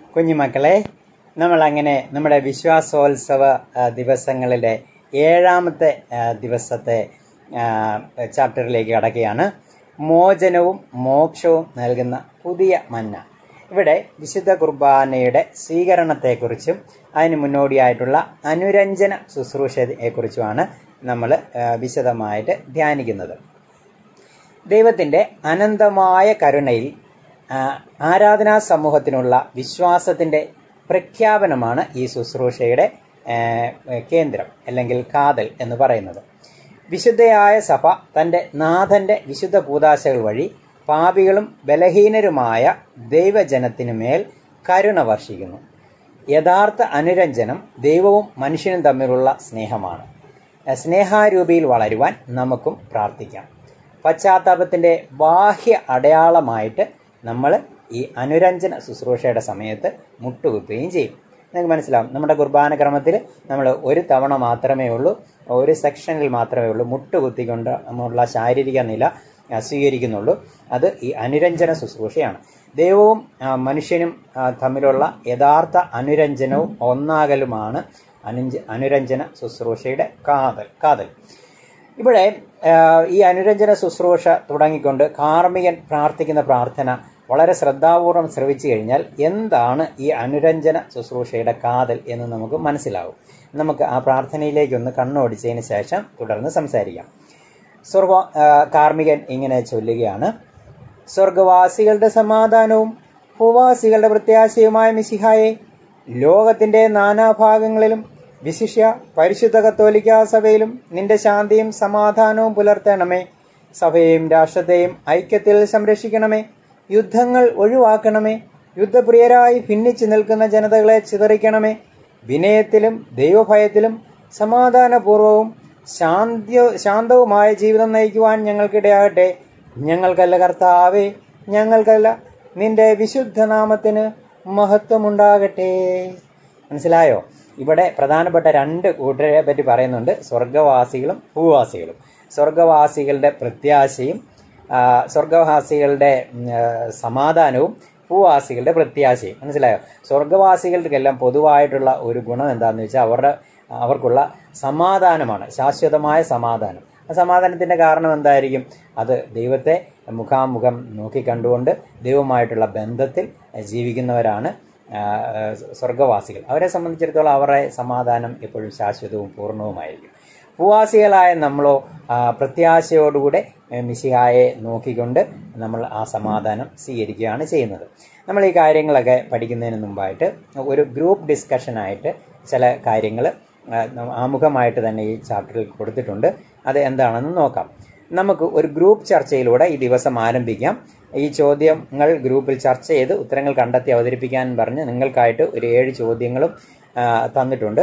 കുഞ്ഞുമക്കളെ നമ്മൾ അങ്ങനെ നമ്മുടെ വിശ്വാസോത്സവ ആ, ദിവസങ്ങളിലെ ഏഴാമത്തെ ആ, ദിവസത്തെ ആ, ചാപ്റ്ററിലേക്ക് കടക്കുകയാണ് മോചനവും മോക്ഷവും നൽകുന്ന പുതിയ മന്ന ഇവിടെ വിശുദ്ധ കുർബാനയുടെ സ്വീകരണത്തെക്കുറിച്ചും അതിന് മുന്നോടിയായിട്ടുള്ള അനുരഞ്ജന ശുശ്രൂഷയെക്കുറിച്ചുമാണ് നമ്മൾ വിശദമായിട്ട് ധ്യാനിക്കുന്നത് ദൈവത്തിൻ്റെ അനന്തമായ കരുണയിൽ ആ, ആരാധനാ സമൂഹത്തിനുള്ള വിശ്വാസത്തിൻ്റെ പ്രഖ്യാപനമാണ് ഈ ശുശ്രൂഷയുടെ ആ, കേന്ദ്രം അല്ലെങ്കിൽ കാതൽ എന്ന് പറയുന്നത് വിശുദ്ധയായ സഭ തൻ്റെ നാഥൻ്റെ വിശുദ്ധ കൂതാശകൾ വഴി പാപികളും ബലഹീനരുമായ ദൈവജനത്തിനു മേൽ കരുണ വർഷിക്കുന്നു യഥാർത്ഥ അനുരഞ്ജനം ദൈവവും മനുഷ്യനും തമ്മിലുള്ള സ്നേഹമാണ് സ്നേഹാരൂപിയിൽ വളരുവാൻ നമുക്കും പ്രാർത്ഥിക്കാം പശ്ചാത്താപത്തിൻ്റെ ബാഹ്യ അടയാളമായിട്ട് നമ്മൾ ഈ അനുരഞ്ജന ശുശ്രൂഷയുടെ സമയത്ത് മുട്ടുകുത്തുകയും ചെയ്യും നിങ്ങൾക്ക് മനസ്സിലാവും നമ്മുടെ കുർബാന ക്രമത്തിൽ നമ്മൾ ഒരു തവണ മാത്രമേ ഉള്ളൂ ഒരു സെക്ഷനിൽ മാത്രമേ ഉള്ളൂ മുട്ടുകുത്തിക്കൊണ്ട് നമ്മളുള്ള ശാരീരിക നില ആ, സ്വീകരിക്കുന്നുള്ളൂ അത് ഈ അനുരഞ്ജന ശുശ്രൂഷയാണ് ദൈവവും ആ, മനുഷ്യനും ആ, തമ്മിലുള്ള യഥാർത്ഥ അനുരഞ്ജനവും ഒന്നാകലുമാണ് അനുജ അനുരഞ്ജന ശുശ്രൂഷയുടെ കാതൽ കാതൽ ഇവിടെ ആ, ഈ അനുരഞ്ജന ശുശ്രൂഷ തുടങ്ങിക്കൊണ്ട് കാർമികൻ പ്രാർത്ഥിക്കുന്ന പ്രാർത്ഥന വളരെ ശ്രദ്ധാപൂർവം ശ്രവിച്ചു കഴിഞ്ഞാൽ എന്താണ് ഈ അനുരഞ്ജന ശുശ്രൂഷയുടെ കാതൽ എന്ന് നമുക്ക് മനസ്സിലാവും നമുക്ക് ആ പ്രാർത്ഥനയിലേക്ക് ഒന്ന് കണ്ണോടിച്ചതിന് ശേഷം തുടർന്ന് സംസാരിക്കാം സ്വർഗ ആ, കാർമികൻ ഇങ്ങനെ ചൊല്ലുകയാണ് സ്വർഗവാസികളുടെ സമാധാനവും ഭൂവാസികളുടെ പ്രത്യാശയുമായ മിശിഹായെ ലോകത്തിന്റെ നാനാഭാഗങ്ങളിലും വിശിഷ്യ പരിശുദ്ധ കത്തോലിക്ക സഭയിലും നിന്റെ ശാന്തിയും സമാധാനവും പുലർത്തണമേ സഭയെയും രാഷ്ട്രത്തെയും ഐക്യത്തിൽ സംരക്ഷിക്കണമേ യുദ്ധങ്ങൾ ഒഴിവാക്കണമേ യുദ്ധപ്രിയരായി ഭിന്നിച്ചു നിൽക്കുന്ന ജനതകളെ ചിതറിക്കണമേ വിനയത്തിലും ദൈവഭയത്തിലും സമാധാനപൂർവവും ശാന്തിയോ ശാന്തവുമായ ജീവിതം നയിക്കുവാൻ ഞങ്ങൾക്കിടയാകട്ടെ ഞങ്ങൾക്കല്ല കർത്താവേ ഞങ്ങൾക്കല്ല നിന്റെ വിശുദ്ധ നാമത്തിന് മഹത്വമുണ്ടാകട്ടെ മനസ്സിലായോ ഇവിടെ പ്രധാനപ്പെട്ട രണ്ട് കൂട്ടരെ പറ്റി പറയുന്നുണ്ട് സ്വർഗവാസികളും ഭൂവാസികളും സ്വർഗവാസികളുടെ പ്രത്യാശയും ആ, സ്വർഗവാസികളുടെ ഉം, ആ, സമാധാനവും ഭൂവാസികളുടെ പ്രത്യാശയും മനസ്സിലായോ സ്വർഗവാസികൾക്കെല്ലാം പൊതുവായിട്ടുള്ള ഒരു ഗുണം എന്താണെന്ന് വെച്ചാൽ അവരുടെ അവർക്കുള്ള സമാധാനമാണ് ശാശ്വതമായ സമാധാനം ആ സമാധാനത്തിന്റെ കാരണം എന്തായിരിക്കും അത് ദൈവത്തെ മുഖാമുഖം നോക്കിക്കണ്ടുകൊണ്ട് ദൈവമായിട്ടുള്ള ബന്ധത്തിൽ ജീവിക്കുന്നവരാണ് ആ, ആ, സ്വർഗവാസികൾ അവരെ സംബന്ധിച്ചിടത്തോളം അവരുടെ സമാധാനം എപ്പോഴും ശാശ്വതവും പൂർണ്ണവുമായിരിക്കും ഭൂവാസികളായ നമ്മളോ ആ, പ്രത്യാശയോടുകൂടെ ഏ, മിശിഹായെ നോക്കിക്കൊണ്ട് നമ്മൾ ആ സമാധാനം സ്വീകരിക്കുകയാണ് ചെയ്യുന്നത് നമ്മൾ ഈ കാര്യങ്ങളൊക്കെ പഠിക്കുന്നതിന് മുമ്പായിട്ട് ഒരു ഗ്രൂപ്പ് ഡിസ്കഷനായിട്ട് ചില കാര്യങ്ങൾ ആമുഖമായിട്ട് തന്നെ ഈ ചാപ്റ്ററിൽ കൊടുത്തിട്ടുണ്ട് അത് എന്താണെന്ന് നോക്കാം നമുക്ക് ഒരു ഗ്രൂപ്പ് ചർച്ചയിലൂടെ ഈ ദിവസം ആരംഭിക്കാം ഈ ചോദ്യങ്ങൾ ഗ്രൂപ്പിൽ ചർച്ച ചെയ്ത് ഉത്തരങ്ങൾ കണ്ടെത്തി അവതരിപ്പിക്കാൻ പറഞ്ഞ് നിങ്ങൾക്കായിട്ട് ഒരു ഏഴ് ചോദ്യങ്ങളും ആ, തന്നിട്ടുണ്ട്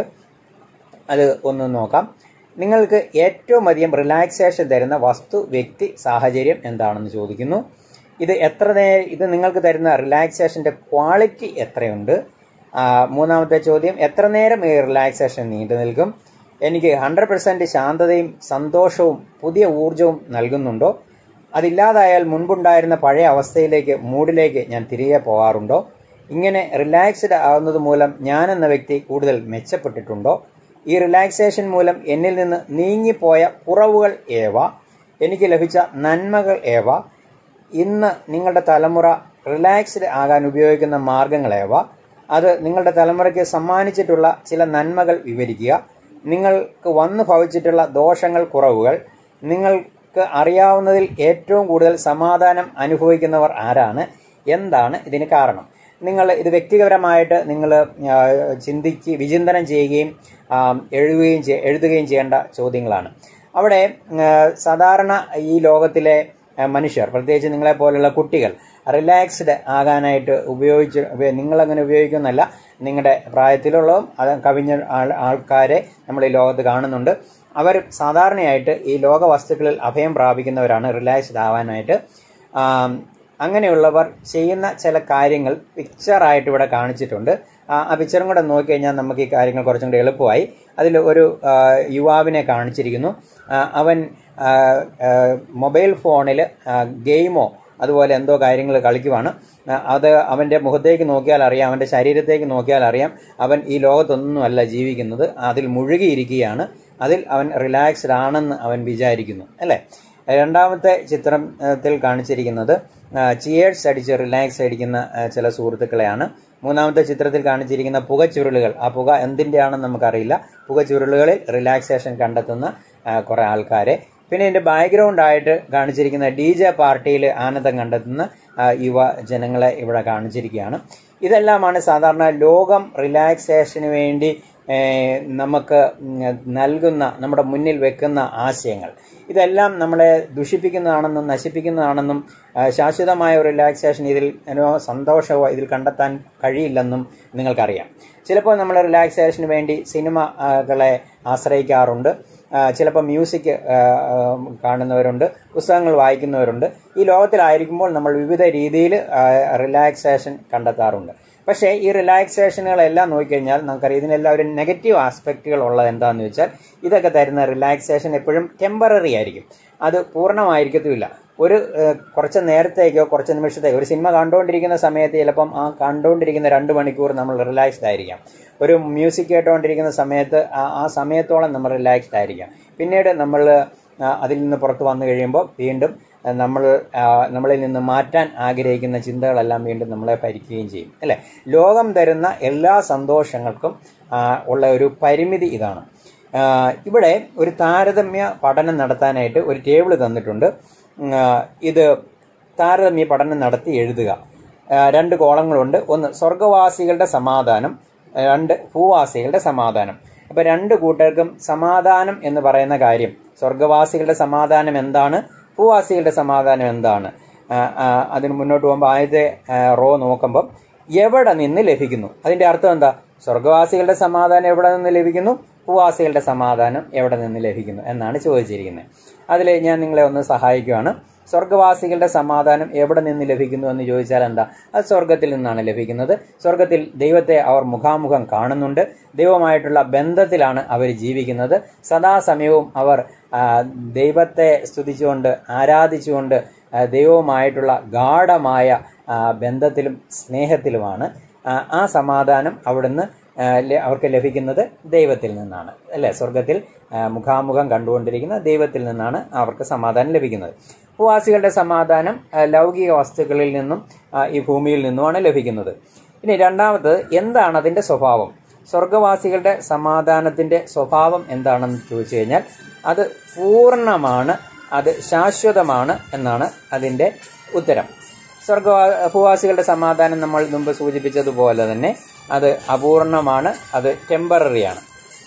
അത് ഒന്ന് നോക്കാം നിങ്ങൾക്ക് ഏറ്റവും അധികം റിലാക്സേഷൻ തരുന്ന വസ്തു വ്യക്തി സാഹചര്യം എന്താണെന്ന് ചോദിക്കുന്നു ഇത് എത്ര നേ ഇത് നിങ്ങൾക്ക് തരുന്ന റിലാക്സേഷൻ്റെ ക്വാളിറ്റി എത്രയുണ്ട് ആ, മൂന്നാമത്തെ ചോദ്യം എത്ര നേരം ഈ റിലാക്സേഷൻ നീണ്ടു നിൽക്കും എനിക്ക് ഹൺഡ്രഡ് പെർസെൻറ്റ് ശാന്തതയും സന്തോഷവും പുതിയ ഊർജവും നൽകുന്നുണ്ടോ അതില്ലാതായാൽ മുൻപുണ്ടായിരുന്ന പഴയ അവസ്ഥയിലേക്ക് മൂഡിലേക്ക് ഞാൻ തിരികെ പോകാറുണ്ടോ ഇങ്ങനെ റിലാക്സ്ഡ് ആവുന്നത് മൂലം ഞാൻ എന്ന വ്യക്തി കൂടുതൽ മെച്ചപ്പെട്ടിട്ടുണ്ടോ ഈ റിലാക്സേഷൻ മൂലം എന്നിൽ നിന്ന് നീങ്ങിപ്പോയ കുറവുകൾ ഏവ എനിക്ക് ലഭിച്ച നന്മകൾ ഏവ ഇന്ന് നിങ്ങളുടെ തലമുറ റിലാക്സ്ഡ് ആകാൻ ഉപയോഗിക്കുന്ന മാർഗങ്ങളേവ അത് നിങ്ങളുടെ തലമുറയ്ക്ക് സമ്മാനിച്ചിട്ടുള്ള ചില നന്മകൾ വിവരിക്കുക നിങ്ങൾക്ക് വന്നു ഭവിച്ചിട്ടുള്ള ദോഷങ്ങൾ കുറവുകൾ നിങ്ങൾക്ക് അറിയാവുന്നതിൽ ഏറ്റവും കൂടുതൽ സമാധാനം അനുഭവിക്കുന്നവർ ആരാണ് എന്താണ് ഇതിന് കാരണം നിങ്ങൾ ഇത് വ്യക്തിപരമായിട്ട് നിങ്ങൾ ചിന്തിക്ക് വിചിന്തനം ചെയ്യുകയും ആ, എഴുതുകയും ചെയ്യ- എഴുതുകയും ചെയ്യേണ്ട ചോദ്യങ്ങളാണ് അവിടെ ആ, സാധാരണ ഈ ലോകത്തിലെ ആ, മനുഷ്യർ പ്രത്യേകിച്ച് നിങ്ങളെ പോലുള്ള കുട്ടികൾ റിലാക്സ്ഡ് ആകാനായിട്ട് ഉപയോഗിച്ച് ഉപ- നിങ്ങളങ്ങനെ ഉപയോഗിക്കുന്നല്ല നിങ്ങളുടെ പ്രായത്തിലുള്ളതും അത് കവിഞ്ഞ ആൾ ആൾക്കാരെ നമ്മൾ ഈ ലോകത്ത് കാണുന്നുണ്ട് അവർ സാധാരണയായിട്ട് ഈ ലോക വസ്തുക്കളിൽ അഭയം പ്രാപിക്കുന്നവരാണ് റിലാക്സ്ഡ് ആവാനായിട്ട് ആം, അങ്ങനെയുള്ളവർ ചെയ്യുന്ന ചില കാര്യങ്ങൾ പിക്ചറായിട്ട് ഇവിടെ കാണിച്ചിട്ടുണ്ട് ആ ആ പിക്ചറും കൂടെ നോക്കിക്കഴിഞ്ഞാൽ നമുക്ക് ഈ കാര്യങ്ങൾ കുറച്ചും കൂടി എളുപ്പമായി അതിൽ ഒരു ആ, യുവാവിനെ കാണിച്ചിരിക്കുന്നു ആ, അവൻ ആ, ആ, മൊബൈൽ ഫോണിൽ ആ, ഗെയിമോ അതുപോലെ എന്തോ കാര്യങ്ങൾ കളിക്കുവാണ് ആ, അത് അവന്റെ മുഖത്തേക്ക് നോക്കിയാൽ അറിയാം അവന്റെ ശരീരത്തേക്ക് നോക്കിയാൽ അറിയാം അവൻ ഈ ലോകത്തൊന്നുമല്ല ജീവിക്കുന്നത് അതിൽ മുഴുകിയിരിക്കുകയാണ് അതിൽ അവൻ റിലാക്സ്ഡ് ആണെന്ന് അവൻ വിചാരിക്കുന്നു അല്ലേ രണ്ടാമത്തെ ചിത്രത്തിൽ കാണിച്ചിരിക്കുന്നത് ചിയേഴ്സ് അടിച്ച് റിലാക്സ് അടിക്കുന്ന ആ, ചില സുഹൃത്തുക്കളെയാണ് മൂന്നാമത്തെ ചിത്രത്തിൽ കാണിച്ചിരിക്കുന്ന പുകച്ചുരുളുകൾ ആ പുക എന്തിൻ്റെയാണെന്ന് നമുക്കറിയില്ല പുകച്ചുരുളുകളിൽ റിലാക്സേഷൻ കണ്ടെത്തുന്ന ആ, കുറെ ആൾക്കാരെ പിന്നെ ഇതിന്റെ ബാക്ക്ഗ്രൗണ്ട് ആയിട്ട് കാണിച്ചിരിക്കുന്ന ഡി ജെ പാർട്ടിയിൽ ആനന്ദം കണ്ടെത്തുന്ന ആ, യുവ ജനങ്ങളെ ഇവിടെ കാണിച്ചിരിക്കുകയാണ് ഇതെല്ലാമാണ് സാധാരണ ലോകം റിലാക്സേഷന് വേണ്ടി ഏഹ്, നമുക്ക് ഉം, നൽകുന്ന നമ്മുടെ മുന്നിൽ വെക്കുന്ന ആശയങ്ങൾ ഇതെല്ലാം നമ്മളെ ദുഷിപ്പിക്കുന്നതാണെന്നും നശിപ്പിക്കുന്നതാണെന്നും ആ, ശാശ്വതമായ ഒരു റിലാക്സേഷൻ ഇതിൽ ഏനോ സന്തോഷമോ ഇതിൽ കണ്ടെത്താൻ കഴിയില്ലെന്നും നിങ്ങൾക്കറിയാം ചിലപ്പോൾ നമ്മൾ റിലാക്സേഷന് വേണ്ടി സിനിമകളെ ആശ്രയിക്കാറുണ്ട് ആ, ചിലപ്പോൾ മ്യൂസിക് ആ, ആ, കാണുന്നവരുണ്ട് പുസ്തകങ്ങൾ വായിക്കുന്നവരുണ്ട് ഈ ലോകത്തിലായിരിക്കുമ്പോൾ നമ്മൾ വിവിധ രീതിയിൽ റിലാക്സേഷൻ കണ്ടെത്താറുണ്ട് പക്ഷേ ഈ റിലാക്സേഷനുകളെല്ലാം നോക്കിക്കഴിഞ്ഞാൽ നമുക്കറിയാം ഇതിനെല്ലാം ഒരു നെഗറ്റീവ് ആസ്പെക്റ്റുകൾ ഉള്ളത് എന്താണെന്ന് വെച്ചാൽ ഇതൊക്കെ തരുന്ന റിലാക്സേഷൻ എപ്പോഴും ടെമ്പററി ആയിരിക്കും അത് പൂർണ്ണമായിരിക്കത്തുമില്ല ഒരു ഏഹ്, കുറച്ച് നേരത്തേക്കോ കുറച്ച് നിമിഷത്തേക്കോ ഒരു സിനിമ കണ്ടുകൊണ്ടിരിക്കുന്ന സമയത്ത് ചിലപ്പം ആ കണ്ടുകൊണ്ടിരിക്കുന്ന രണ്ട് മണിക്കൂർ നമ്മൾ റിലാക്സ്ഡ് ആയിരിക്കാം ഒരു മ്യൂസിക് കേട്ടുകൊണ്ടിരിക്കുന്ന സമയത്ത് ആ- ആ സമയത്തോളം നമ്മൾ റിലാക്സ്ഡ് ആയിരിക്കാം പിന്നീട് നമ്മൾ ആ, അതിൽ നിന്ന് പുറത്ത് വന്നു കഴിയുമ്പോൾ വീണ്ടും ആ, നമ്മൾ ആ, നമ്മളിൽ നിന്ന് മാറ്റാൻ ആഗ്രഹിക്കുന്ന ചിന്തകളെല്ലാം വീണ്ടും നമ്മളെ ഭരിക്കുകയും ചെയ്യും അല്ലെ ലോകം തരുന്ന എല്ലാ സന്തോഷങ്ങൾക്കും ആ, ഉള്ള ഒരു പരിമിതി ഇതാണ് ആ, ഇവിടെ ഒരു താരതമ്യ പഠനം നടത്താനായിട്ട് ഒരു ടേബിൾ തന്നിട്ടുണ്ട് ഉം, ആ, ഇത് താരതമ്യ പഠനം നടത്തി എഴുതുക ആ, രണ്ട് കോളങ്ങളുണ്ട് ഒന്ന് സ്വർഗവാസികളുടെ സമാധാനം രണ്ട് ഭൂവാസികളുടെ സമാധാനം അപ്പൊ രണ്ട് കൂട്ടർക്കും സമാധാനം എന്ന് പറയുന്ന കാര്യം സ്വർഗവാസികളുടെ സമാധാനം എന്താണ് ഭൂവാസികളുടെ സമാധാനം എന്താണ് ആ, ആ, അതിന് മുന്നോട്ട് പോകുമ്പോൾ ആദ്യത്തെ ആ, റോ നോക്കുമ്പോൾ എവിടെ നിന്ന് ലഭിക്കുന്നു അതിന്റെ അർത്ഥം എന്താ സ്വർഗവാസികളുടെ സമാധാനം എവിടെ നിന്ന് ലഭിക്കുന്നു ഭൂവാസികളുടെ സമാധാനം എവിടെ നിന്ന് ലഭിക്കുന്നു എന്നാണ് ചോദിച്ചിരിക്കുന്നത് അതിൽ ഞാൻ നിങ്ങളെ ഒന്ന് സഹായിക്കുകയാണ് സ്വർഗവാസികളുടെ സമാധാനം എവിടെ നിന്ന് ലഭിക്കുന്നു എന്ന് ചോദിച്ചാൽ എന്താ അത് സ്വർഗത്തിൽ നിന്നാണ് ലഭിക്കുന്നത് സ്വർഗത്തിൽ ദൈവത്തെ അവർ മുഖാമുഖം കാണുന്നുണ്ട് ദൈവമായിട്ടുള്ള ബന്ധത്തിലാണ് അവർ ജീവിക്കുന്നത് സദാസമയവും അവർ ആ, ദൈവത്തെ സ്തുതിച്ചുകൊണ്ട് ആരാധിച്ചുകൊണ്ട് ആ, ദൈവവുമായിട്ടുള്ള ഗാഠമായ ആ, ബന്ധത്തിലും സ്നേഹത്തിലുമാണ് ആ, ആ സമാധാനം അവിടുന്ന് ആ, ല- അവർക്ക് ലഭിക്കുന്നത് ദൈവത്തിൽ നിന്നാണ് അല്ലെ സ്വർഗത്തിൽ ആ, മുഖാമുഖം കണ്ടുകൊണ്ടിരിക്കുന്ന ദൈവത്തിൽ നിന്നാണ് അവർക്ക് സമാധാനം ലഭിക്കുന്നത് ഭൂവാസികളുടെ സമാധാനം ആ, ലൗകിക വസ്തുക്കളിൽ നിന്നും ആ, ഈ ഭൂമിയിൽ നിന്നുമാണ് ലഭിക്കുന്നത് ഇനി രണ്ടാമത് എന്താണ് അതിന്റെ സ്വഭാവം സ്വർഗവാസികളുടെ സമാധാനത്തിന്റെ സ്വഭാവം എന്താണെന്ന് ചോദിച്ചു കഴിഞ്ഞാൽ അത് പൂർണ്ണമാണ് അത് ശാശ്വതമാണ് എന്നാണ് അതിന്റെ ഉത്തരം സ്വർഗ ഭൂവാസികളുടെ സമാധാനം നമ്മൾ മുമ്പ് സൂചിപ്പിച്ചതുപോലെ തന്നെ അത് അപൂർണമാണ് അത് ടെമ്പററിയാണ്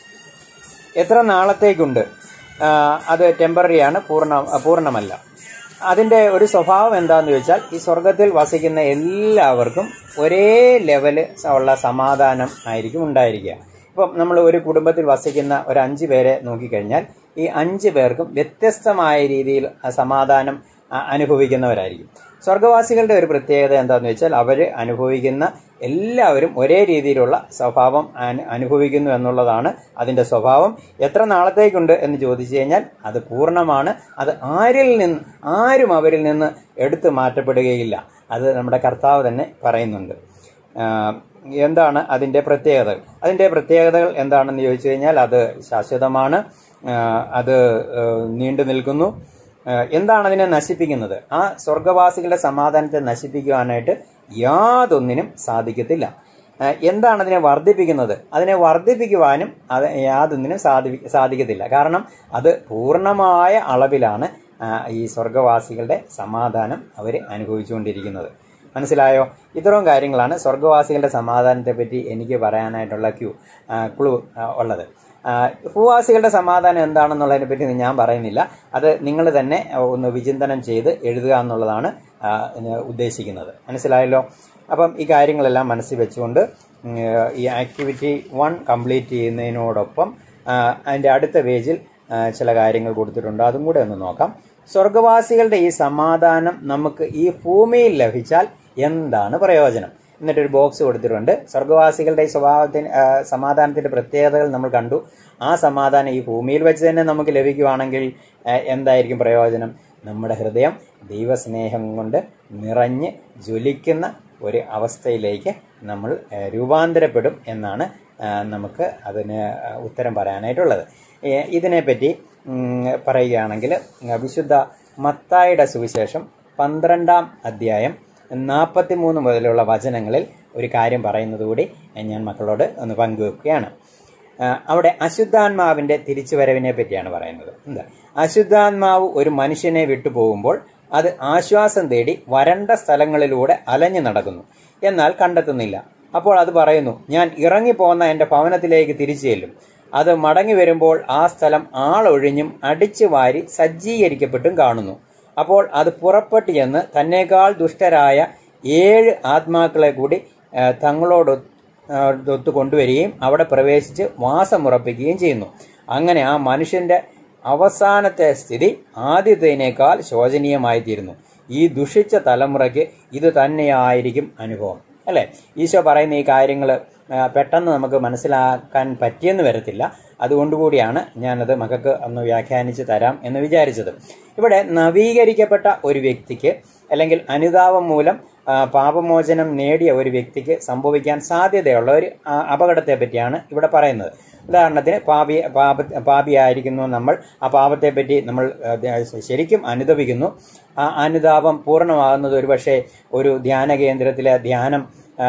എത്ര നാളത്തേക്കുണ്ട് ആ, അത് ടെമ്പററിയാണ് പൂർണ്ണ പൂർണ്ണമല്ല അതിന്റെ ഒരു സ്വഭാവം എന്താന്ന് ചോദിച്ചാൽ ഈ സ്വർഗത്തിൽ വസിക്കുന്ന എല്ലാവർക്കും ഒരേ ലെവല് ഉള്ള സമാധാനം ആയിരിക്കും ഉണ്ടായിരിക്കുക ഇപ്പം നമ്മൾ ഒരു കുടുംബത്തിൽ വസിക്കുന്ന ഒരു അഞ്ച് പേരെ നോക്കിക്കഴിഞ്ഞാൽ ഈ അഞ്ച് പേർക്കും വ്യത്യസ്തമായ രീതിയിൽ ആ സമാധാനം ആ, അനുഭവിക്കുന്നവരായിരിക്കും സ്വർഗവാസികളുടെ ഒരു പ്രത്യേകത എന്താണെന്ന് വെച്ചാൽ അവർ അനുഭവിക്കുന്ന എല്ലാവരും ഒരേ രീതിയിലുള്ള സ്വഭാവം അനു- അനുഭവിക്കുന്നു എന്നുള്ളതാണ് അതിന്റെ സ്വഭാവം എത്ര നാളത്തേക്കുണ്ട് എന്ന് ചോദിച്ചു കഴിഞ്ഞാൽ അത് പൂർണ്ണമാണ് അത് ആരിൽ നിന്ന് ആരും അവരിൽ നിന്ന് എടുത്തു മാറ്റപ്പെടുകയില്ല അത് നമ്മുടെ കർത്താവ് തന്നെ പറയുന്നുണ്ട് ആ, എന്താണ് അതിന്റെ പ്രത്യേകതകൾ അതിന്റെ പ്രത്യേകതകൾ എന്താണെന്ന് ചോദിച്ചു കഴിഞ്ഞാൽ അത് ശാശ്വതമാണ് ആ, അത് ആ, നീണ്ടു നിൽക്കുന്നു ആ, എന്താണ് അതിനെ നശിപ്പിക്കുന്നത് ആ സ്വർഗവാസികളുടെ സമാധാനത്തെ നശിപ്പിക്കുവാനായിട്ട് യാതൊന്നിനും സാധിക്കത്തില്ല ആ, എന്താണ് അതിനെ വർദ്ധിപ്പിക്കുന്നത് അതിനെ വർദ്ധിപ്പിക്കുവാനും അത് യാതൊന്നിനും സാധി സാധിക്കത്തില്ല കാരണം അത് പൂർണ്ണമായ അളവിലാണ് ആ, ഈ സ്വർഗവാസികളുടെ സമാധാനം അവർ അനുഭവിച്ചുകൊണ്ടിരിക്കുന്നത് മനസ്സിലായോ ഇത്രയും കാര്യങ്ങളാണ് സ്വർഗവാസികളുടെ സമാധാനത്തെ പറ്റി എനിക്ക് പറയാനായിട്ടുള്ള ക്യൂ ക്ലൂ ഉള്ളത് ആ, ഭൂവാസികളുടെ സമാധാനം എന്താണെന്നുള്ളതിനെ പറ്റി ഞാൻ പറയുന്നില്ല അത് നിങ്ങൾ തന്നെ ഒന്ന് വിചിന്തനം ചെയ്ത് എഴുതുക എന്നുള്ളതാണ് ആ, ഇത് ഉദ്ദേശിക്കുന്നത് മനസ്സിലായല്ലോ അപ്പം ഈ കാര്യങ്ങളെല്ലാം മനസ്സിൽ വെച്ചുകൊണ്ട് ഉം, ഈ ആക്ടിവിറ്റി വൺ കംപ്ലീറ്റ് ചെയ്യുന്നതിനോടൊപ്പം ആ, അതിൻ്റെ അടുത്ത പേജിൽ ആ, ചില കാര്യങ്ങൾ കൊടുത്തിട്ടുണ്ട് അതും കൂടെ ഒന്ന് നോക്കാം സ്വർഗവാസികളുടെ ഈ സമാധാനം നമുക്ക് ഈ ഭൂമിയിൽ ലഭിച്ചാൽ എന്താണ് പ്രയോജനം എന്നിട്ടൊരു ബോക്സ് കൊടുത്തിട്ടുണ്ട് സ്വർഗവാസികളുടെ ഈ സ്വഭാവത്തിന് ആ, സമാധാനത്തിന്റെ പ്രത്യേകതകൾ നമ്മൾ കണ്ടു ആ സമാധാനം ഈ ഭൂമിയിൽ വെച്ച് തന്നെ നമുക്ക് ലഭിക്കുവാണെങ്കിൽ ആ, എന്തായിരിക്കും പ്രയോജനം നമ്മുടെ ഹൃദയം ദൈവസ്നേഹം കൊണ്ട് നിറഞ്ഞ് ജ്വലിക്കുന്ന ഒരു അവസ്ഥയിലേക്ക് നമ്മൾ ഏഹ്, രൂപാന്തരപ്പെടും എന്നാണ് ആ, നമുക്ക് അതിന് ഉത്തരം പറയാനായിട്ടുള്ളത് ഏഹ്, ഇതിനെപ്പറ്റി ഉം, പറയുകയാണെങ്കിൽ വിശുദ്ധ മത്തായുടെ സുവിശേഷം പന്ത്രണ്ടാം അധ്യായം നാൽപ്പത്തി മൂന്ന് മുതലുള്ള വചനങ്ങളിൽ ഒരു കാര്യം പറയുന്നത് കൂടി ഞാൻ മക്കളോട് ഒന്ന് പങ്കുവെക്കുകയാണ് ആ, അവിടെ അശുദ്ധാത്മാവിന്റെ തിരിച്ചുവരവിനെ പറ്റിയാണ് പറയുന്നത് എന്താ അശുദ്ധാത്മാവ് ഒരു മനുഷ്യനെ വിട്ടുപോകുമ്പോൾ അത് ആശ്വാസം തേടി വരണ്ട സ്ഥലങ്ങളിലൂടെ അലഞ്ഞു നടക്കുന്നു എന്നാൽ കണ്ടെത്തുന്നില്ല അപ്പോൾ അത് പറയുന്നു ഞാൻ ഇറങ്ങിപ്പോന്ന എൻ്റെ ഭവനത്തിലേക്ക് തിരിച്ചു ചെല്ലും അത് മടങ്ങി വരുമ്പോൾ ആ സ്ഥലം ആളൊഴിഞ്ഞും അടിച്ചു വാരി സജ്ജീകരിക്കപ്പെട്ടും കാണുന്നു അപ്പോൾ അത് പുറപ്പെട്ടു ചെന്ന് തന്നേക്കാൾ ദുഷ്ടരായ ഏഴ് ആത്മാക്കളെ കൂടി ആ, തങ്ങളോട് ഒത്തു കൊണ്ടുവരികയും അവിടെ പ്രവേശിച്ച് വാസമുറപ്പിക്കുകയും ചെയ്യുന്നു അങ്ങനെ ആ മനുഷ്യന്റെ അവസാനത്തെ സ്ഥിതി ആദ്യത്തേനേക്കാൾ ശോചനീയമായി തീരുന്നു ഈ ദുഷിച്ച തലമുറയ്ക്ക് ഇത് തന്നെയായിരിക്കും അനുഭവം അല്ലെ ഈശോ പറയുന്ന ഈ കാര്യങ്ങൾ പെട്ടെന്ന് നമുക്ക് മനസ്സിലാക്കാൻ പറ്റിയെന്ന് വരത്തില്ല അതുകൊണ്ടുകൂടിയാണ് ഞാനത് മക്കൾക്ക് ഒന്ന് വ്യാഖ്യാനിച്ച് തരാം എന്ന് വിചാരിച്ചത് ഇവിടെ നവീകരിക്കപ്പെട്ട ഒരു വ്യക്തിക്ക് അല്ലെങ്കിൽ അനുതാപം മൂലം ആ, പാപമോചനം നേടിയ ഒരു വ്യക്തിക്ക് സംഭവിക്കാൻ സാധ്യതയുള്ള ഒരു ആ, അപകടത്തെ പറ്റിയാണ് ഇവിടെ പറയുന്നത് ഉദാഹരണത്തിന് പാപി പാപ പാപിയായിരിക്കുന്നു നമ്മൾ ആ പാപത്തെപ്പറ്റി നമ്മൾ ആ, ധ്യാ- ശരിക്കും അനുദപിക്കുന്നു ആ അനുതാപം പൂർണ്ണമാകുന്നത് ഒരുപക്ഷെ ഒരു ധ്യാന കേന്ദ്രത്തിലെ ധ്യാനം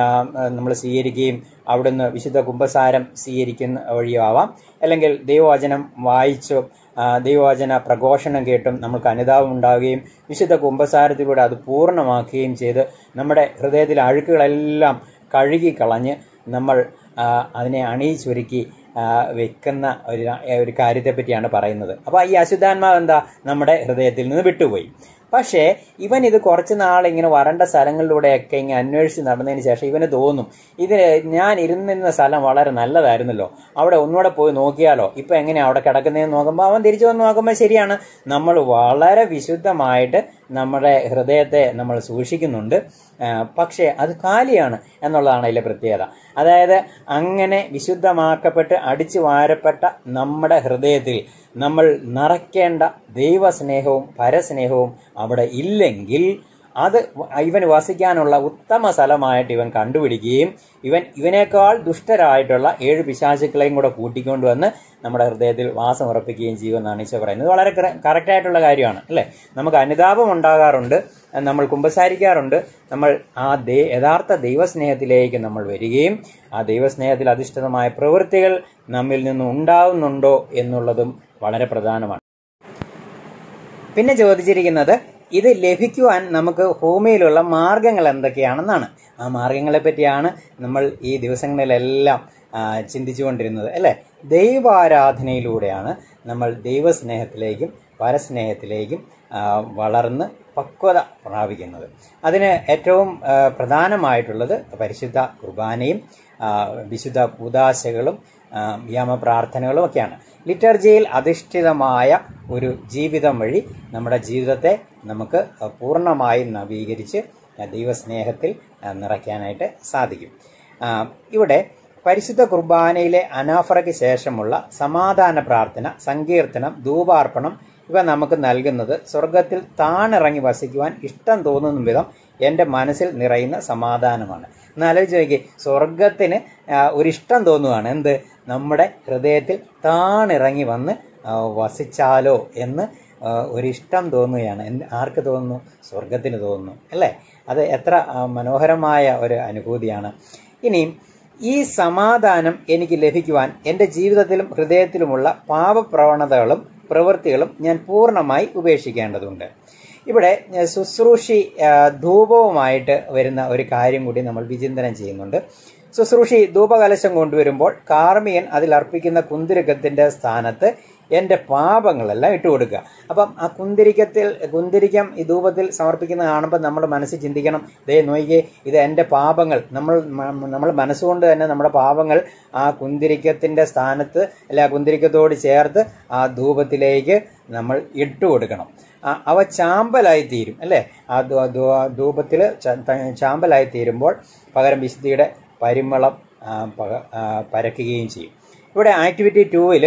നമ്മൾ സ്വീകരിക്കുകയും അവിടുന്ന് വിശുദ്ധ കുംഭസാരം സ്വീകരിക്കുന്ന വഴിയോ ആവാം അല്ലെങ്കിൽ ദൈവവചനം വായിച്ചോ ആ, ദൈവവചന പ്രഘോഷണം കേട്ടും നമുക്ക് അനുതാപം ഉണ്ടാവുകയും വിശുദ്ധ കുംഭസാരത്തിലൂടെ അത് പൂർണ്ണമാക്കുകയും ചെയ്ത് നമ്മുടെ ഹൃദയത്തിലെ അഴുക്കുകളെല്ലാം കഴുകി കളഞ്ഞ് നമ്മൾ ആ, അതിനെ അണിയിച്ചൊരുക്കി ആ, വെക്കുന്ന ഒരു ഒരു കാര്യത്തെ പറ്റിയാണ് പറയുന്നത് അപ്പോൾ ഈ അശുദ്ധാത്മാവ് എന്താ നമ്മുടെ ഹൃദയത്തിൽ നിന്ന് വിട്ടുപോയി പക്ഷേ ഇവൻ ഇത് കുറച്ച് നാൾ ഇങ്ങനെ വരണ്ട സ്ഥലങ്ങളിലൂടെയൊക്കെ ഇങ്ങനെ അന്വേഷിച്ച് നടന്നതിന് ശേഷം ഇവന് തോന്നും ഇത് ഞാൻ ഇരുന്നിരുന്ന സ്ഥലം വളരെ നല്ലതായിരുന്നല്ലോ അവിടെ ഒന്നുകൂടെ പോയി നോക്കിയാലോ ഇപ്പൊ എങ്ങനെയാ അവിടെ കിടക്കുന്നതെന്ന് നോക്കുമ്പോൾ അവൻ തിരിച്ചു വന്ന് നോക്കുമ്പോൾ ശരിയാണ് നമ്മൾ വളരെ വിശുദ്ധമായിട്ട് നമ്മുടെ ഹൃദയത്തെ നമ്മൾ സൂക്ഷിക്കുന്നുണ്ട് ആ, പക്ഷേ അത് കാലിയാണ് എന്നുള്ളതാണ് അതിലെ പ്രത്യേകത അതായത് അങ്ങനെ വിശുദ്ധമാക്കപ്പെട്ട് അടിച്ചു വാരപ്പെട്ട നമ്മുടെ ഹൃദയത്തിൽ നമ്മൾ നിറയ്ക്കേണ്ട ദൈവസ്നേഹവും പരസ്നേഹവും അവിടെ ഇല്ലെങ്കിൽ അത് ഇവന് വസിക്കാനുള്ള ഉത്തമ സ്ഥലമായിട്ട് ഇവൻ കണ്ടുപിടിക്കുകയും ഇവൻ ഇവനേക്കാൾ ദുഷ്ടരായിട്ടുള്ള ഏഴ് പിശാചുക്കളെയും കൂടെ കൂട്ടിക്കൊണ്ടുവന്ന് നമ്മുടെ ഹൃദയത്തിൽ വാസം ഉറപ്പിക്കുകയും ചെയ്യുമെന്നാണ് ഈശോ പറയുന്നത് ഇത് വളരെ കറക്റ്റ് ആയിട്ടുള്ള കാര്യമാണ് അല്ലേ നമുക്ക് അനുതാപം ഉണ്ടാകാറുണ്ട് നമ്മൾ കുമ്പസാരിക്കാറുണ്ട് നമ്മൾ ആ ദേ യഥാർത്ഥ ദൈവസ്നേഹത്തിലേക്ക് നമ്മൾ വരികയും ആ ദൈവസ്നേഹത്തിൽ അധിഷ്ഠിതമായ പ്രവൃത്തികൾ നമ്മിൽ നിന്ന് ഉണ്ടാവുന്നുണ്ടോ എന്നുള്ളതും വളരെ പ്രധാനമാണ് പിന്നെ ചോദിച്ചിരിക്കുന്നത് ഇത് ലഭിക്കുവാൻ നമുക്ക് ഭൂമിയിലുള്ള മാർഗങ്ങൾ എന്തൊക്കെയാണെന്നാണ് ആ മാർഗങ്ങളെ പറ്റിയാണ് നമ്മൾ ഈ ദിവസങ്ങളിലെല്ലാം ആ, ചിന്തിച്ചുകൊണ്ടിരുന്നത് അല്ലേ ദൈവാരാധനയിലൂടെയാണ് നമ്മൾ ദൈവസ്നേഹത്തിലേക്കും പരസ്നേഹത്തിലേക്കും ആ, വളർന്ന് പക്വത പ്രാപിക്കുന്നത് അതിന് ഏറ്റവും ആ, പ്രധാനമായിട്ടുള്ളത് പരിശുദ്ധ കുർബാനയും ആ, വിശുദ്ധ കൂതാശകളും ആ, യാമപ്രാർത്ഥനകളും ഒക്കെയാണ് ലിറ്റർജിയിൽ അധിഷ്ഠിതമായ ഒരു ജീവിതം വഴി നമ്മുടെ ജീവിതത്തെ നമുക്ക് പൂർണ്ണമായും നവീകരിച്ച് ദൈവസ്നേഹത്തിൽ ആ, നിറയ്ക്കാനായിട്ട് സാധിക്കും ആ, ഇവിടെ പരിശുദ്ധ കുർബാനയിലെ അനാഫറയ്ക്ക് ശേഷമുള്ള സമാധാന പ്രാർത്ഥന സങ്കീർത്തനം ധൂപാർപ്പണം ഇവ നമുക്ക് നൽകുന്നത് സ്വർഗത്തിൽ താണിറങ്ങി വസിക്കുവാൻ ഇഷ്ടം തോന്നുന്ന വിധം എൻ്റെ മനസ്സിൽ നിറയുന്ന സമാധാനമാണ് ഒന്ന് ആലോചിച്ച് നോക്കി സ്വർഗത്തിന് ആ, ഒരിഷ്ടം തോന്നുകയാണ് എന്ത് നമ്മുടെ ഹൃദയത്തിൽ താണിറങ്ങി വന്ന് ആ, വസിച്ചാലോ എന്ന് ആ, ഒരിഷ്ടം തോന്നുകയാണ് എന്ത് ആർക്ക് തോന്നുന്നു സ്വർഗത്തിന് തോന്നുന്നു അല്ലേ അത് എത്ര ആ, മനോഹരമായ ഒരു അനുഭൂതിയാണ് ഇനിയും ഈ സമാധാനം എനിക്ക് ലഭിക്കുവാൻ എൻ്റെ ജീവിതത്തിലും ഹൃദയത്തിലുമുള്ള പാപപ്രവണതകളും പ്രവൃത്തികളും ഞാൻ പൂർണ്ണമായി ഉപേക്ഷിക്കേണ്ടതുണ്ട് ഇവിടെ ഏഹ്, ശുശ്രൂഷി ആ, ധൂപവുമായിട്ട് വരുന്ന ഒരു കാര്യം കൂടി നമ്മൾ വിചിന്തനം ചെയ്യുന്നുണ്ട് ശുശ്രൂഷി ധൂപകലശം കൊണ്ടുവരുമ്പോൾ കാർമിയൻ അതിൽ അർപ്പിക്കുന്ന കുന്തിരുക്കത്തിന്റെ സ്ഥാനത്ത് എൻ്റെ പാപങ്ങളെല്ലാം ഇട്ട് കൊടുക്കുക അപ്പം ആ കുന്തിരിക്കത്തിൽ കുന്തിരിക്കം ഈ ധൂപത്തിൽ സമർപ്പിക്കുന്ന കാണുമ്പോൾ നമ്മൾ മനസ്സിൽ ചിന്തിക്കണം ദേ നോക്കിയേ ഇത് എൻ്റെ പാപങ്ങൾ നമ്മൾ മ- നമ്മൾ മനസ്സുകൊണ്ട് തന്നെ നമ്മുടെ പാപങ്ങൾ ആ കുന്തിരിക്കത്തിന്റെ സ്ഥാനത്ത് അല്ലെ ആ കുന്തിരിക്കത്തോട് ചേർത്ത് ആ ധൂപത്തിലേക്ക് നമ്മൾ ഇട്ട് കൊടുക്കണം ആ, അവ ചാമ്പലായി തീരും അല്ലേ ആ ധൂ- ധൂ- ധൂപത്തിൽ ച- ത- ചാമ്പലായി തീരുമ്പോൾ പകരം വിശുദ്ധിയുടെ പരിമളം ആ, പക- ആ, പരക്കുകയും ചെയ്യും ഇവിടെ ആക്ടിവിറ്റി ടൂവിൽ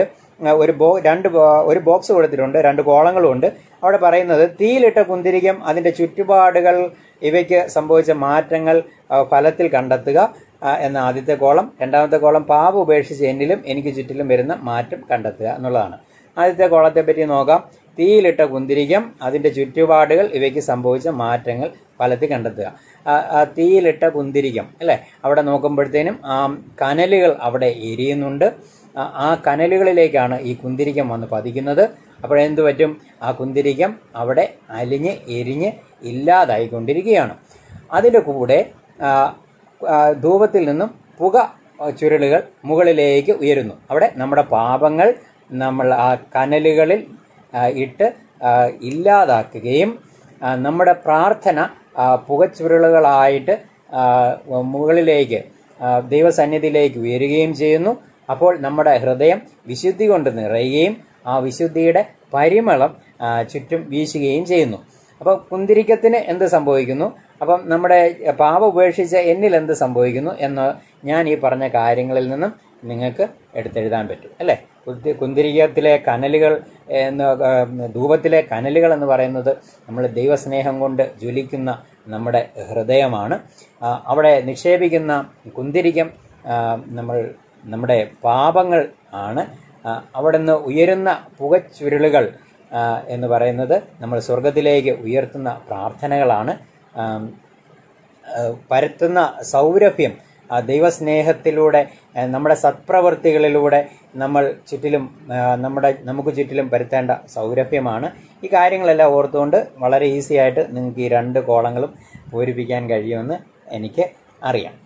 ആ, ഒരു ബോ രണ്ട് ബോ- ഒരു ബോക്സ് കൊടുത്തിട്ടുണ്ട് രണ്ട് കോളങ്ങളും ഉണ്ട് അവിടെ പറയുന്നത് തീയിലിട്ട കുന്തിരിക്കം അതിന്റെ ചുറ്റുപാടുകൾ ഇവയ്ക്ക് സംഭവിച്ച മാറ്റങ്ങൾ ആ, ഫലത്തിൽ കണ്ടെത്തുക ആ, എന്ന ആദ്യത്തെ കോളം രണ്ടാമത്തെ കോളം പാപ ഉപേക്ഷിച്ച് എന്നിലും എനിക്ക് ചുറ്റിലും വരുന്ന മാറ്റം കണ്ടെത്തുക എന്നുള്ളതാണ് ആദ്യത്തെ കോളത്തെ പറ്റി നോക്കാം തീയിലിട്ട കുന്തിരിക്കം അതിന്റെ ചുറ്റുപാടുകൾ ഇവയ്ക്ക് സംഭവിച്ച മാറ്റങ്ങൾ ഫലത്തിൽ കണ്ടെത്തുക ആ, ആ തീയിലിട്ട കുന്തിരിക്കം അല്ലെ അവിടെ നോക്കുമ്പോഴത്തേനും ആ കനലുകൾ അവിടെ എരിയുന്നുണ്ട് ആ- ആ കനലുകളിലേക്കാണ് ഈ കുന്തിരിക്കം വന്ന് പതിക്കുന്നത് അപ്പോഴെന്ത് പറ്റും ആ കുന്തിരിക്കം അവിടെ അലിഞ്ഞ് എരിഞ്ഞ് ഇല്ലാതായിക്കൊണ്ടിരിക്കുകയാണ് അതിൻ്റെ കൂടെ ആ, ആ, ധൂപത്തിൽ നിന്നും പുക ആ, ചുരുളുകൾ മുകളിലേക്ക് ഉയരുന്നു അവിടെ നമ്മുടെ പാപങ്ങൾ നമ്മൾ ആ കനലുകളിൽ ആ, ഇട്ട് ആ, ഇല്ലാതാക്കുകയും ആ, നമ്മുടെ പ്രാർത്ഥന ആ, പുകച്ചുരുളുകളായിട്ട് ആ, മുകളിലേക്ക് ആ, ദൈവസന്നിധിയിലേക്ക് ഉയരുകയും ചെയ്യുന്നു അപ്പോൾ നമ്മുടെ ഹൃദയം വിശുദ്ധി കൊണ്ട് നിറയുകയും ആ വിശുദ്ധിയുടെ പരിമളം ആ, ചുറ്റും വീശുകയും ചെയ്യുന്നു അപ്പോൾ കുന്തിരിക്കത്തിന് എന്ത് സംഭവിക്കുന്നു അപ്പം നമ്മുടെ പാപ ഉപേക്ഷിച്ച എന്നിൽ എന്ത് സംഭവിക്കുന്നു എന്ന് ഞാൻ ഈ പറഞ്ഞ കാര്യങ്ങളിൽ നിന്നും നിങ്ങൾക്ക് എടുത്തെഴുതാൻ പറ്റും അല്ലേ കുന്തി- കുന്തിരിക്കത്തിലെ കനലുകൾ എന്ന് ആ, ധൂപത്തിലെ കനലുകൾ എന്ന് പറയുന്നത് നമ്മൾ ദൈവസ്നേഹം കൊണ്ട് ജ്വലിക്കുന്ന നമ്മുടെ ഹൃദയമാണ് ആ, അവിടെ നിക്ഷേപിക്കുന്ന കുന്തിരിക്കം ആ, നമ്മൾ നമ്മുടെ പാപങ്ങൾ ആണ് ആ, അവിടുന്ന് ഉയരുന്ന പുകച്ചുരുളുകൾ ആ, എന്ന് പറയുന്നത് നമ്മൾ സ്വർഗത്തിലേക്ക് ഉയർത്തുന്ന പ്രാർത്ഥനകളാണ് ആം, ആ, പരത്തുന്ന സൗരഭ്യം ആ ദൈവസ്നേഹത്തിലൂടെ ആ, നമ്മുടെ സത്പ്രവൃത്തികളിലൂടെ നമ്മൾ ചുറ്റിലും ആ, നമ്മുടെ നമുക്ക് ചുറ്റിലും പരത്തേണ്ട സൗരഭ്യമാണ് ഈ കാര്യങ്ങളെല്ലാം ഓർത്തുകൊണ്ട് വളരെ ഈസി ആയിട്ട് നിങ്ങൾക്ക് ഈ രണ്ട് കോളങ്ങളും പൂരിപ്പിക്കാൻ കഴിയുമെന്ന് എനിക്ക് അറിയാം